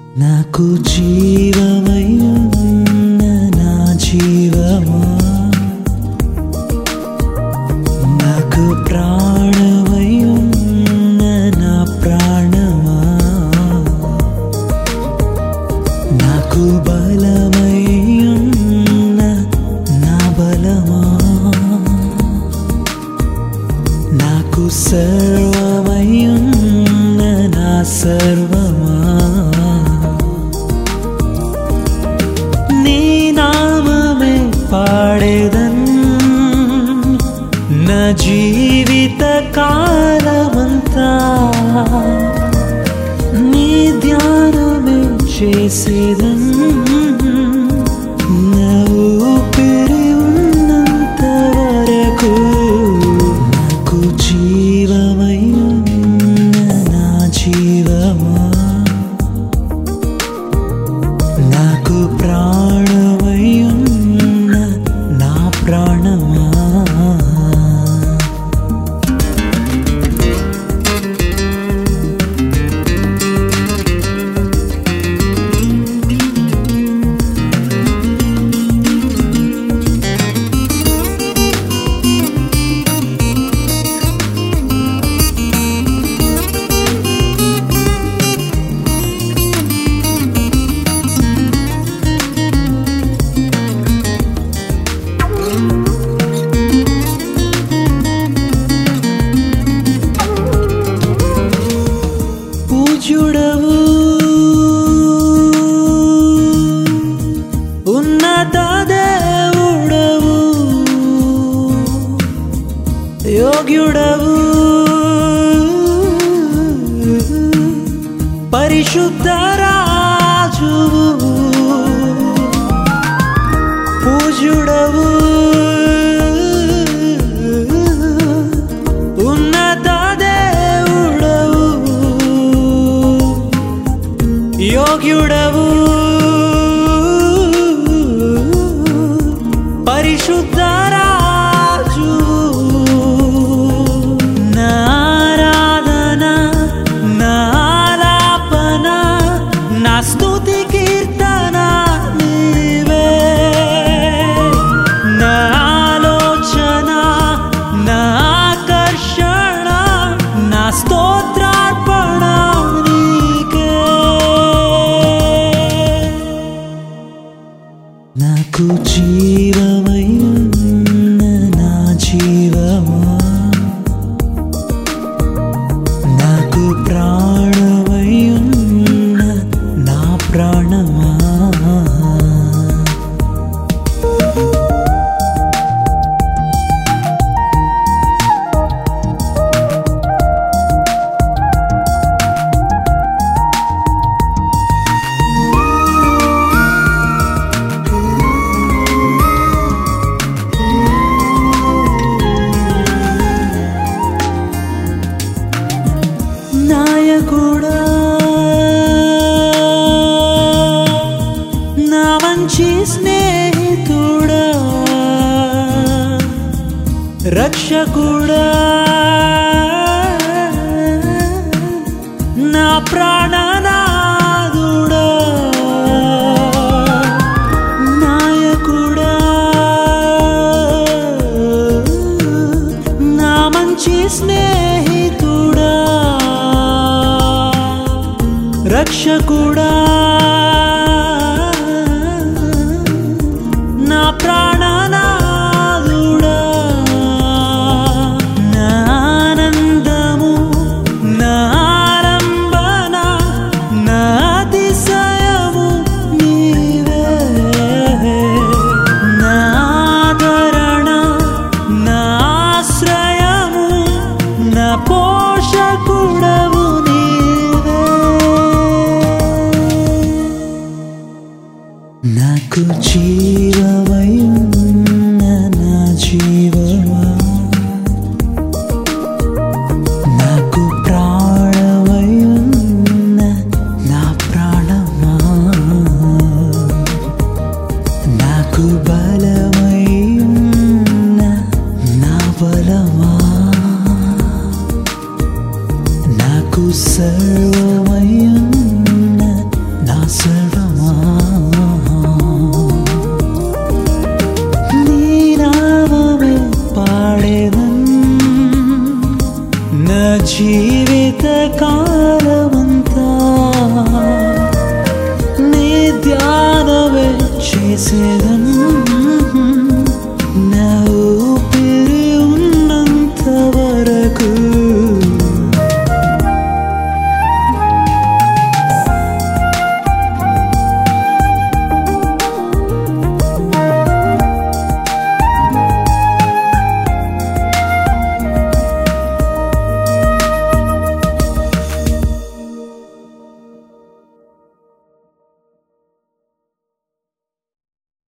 నాకు జీవమై ఉన్న నా జీవమా నాకు ప్రాణమై ఉన్న నా ప్రాణమా నాకు బలమై ఉన్న నా బలమా నాకు సర్వమై ఉన్న నా సర్వమా నీ నామమే పాడేదన్ నా జీవిత కాలమంతా నీ ధ్యానమే చేసేదన్ నా ఊపిరి ఉన్నంత వరకు నాకు జీవమై ఉన్న నా జీవమా నాకు ప్రాణమై ఉన్న నా ప్రాణమా పూజ్యుడవు ఉన్నత దేవుడవు యోగ్యుడవు పరిశుద్ధ రాజువు పూజ్యుడవు ఉన్నత దేవుడవు యోగ్యుడవు పరిశుద్ధ రాజు నారాధన నాలాపన నా స్తుతి కీర్తన నీవే నా ఆలోచన నా ఆకర్షణ నా స్తోత్రార్పణ నీకే నాకు జీవమై ఉన్న నా జీవమా నాకు ప్రాణమై ఉన్న నా ప్రాణమా నాయకుడా నా మంచి స్నేహితుడా రక్షకుడా నా ప్రాణనాదుడా నాయకుడా నా మంచి స్నేహితుడా రక్షకుడా నా ప్రాణనాదుడా నా ఆనందము నా ఆలంబన నా అతిశయము నీవే నా ఆదరణ నా ఆశ్రయము నా పోషకుడవు నీవే నాకు జీవమై ఉన్న నా జీవమా నాకు ప్రాణమై ఉన్న నా ప్రాణమా నాకు బలమై ఉన్న నా బలమా నాకు సర్వమై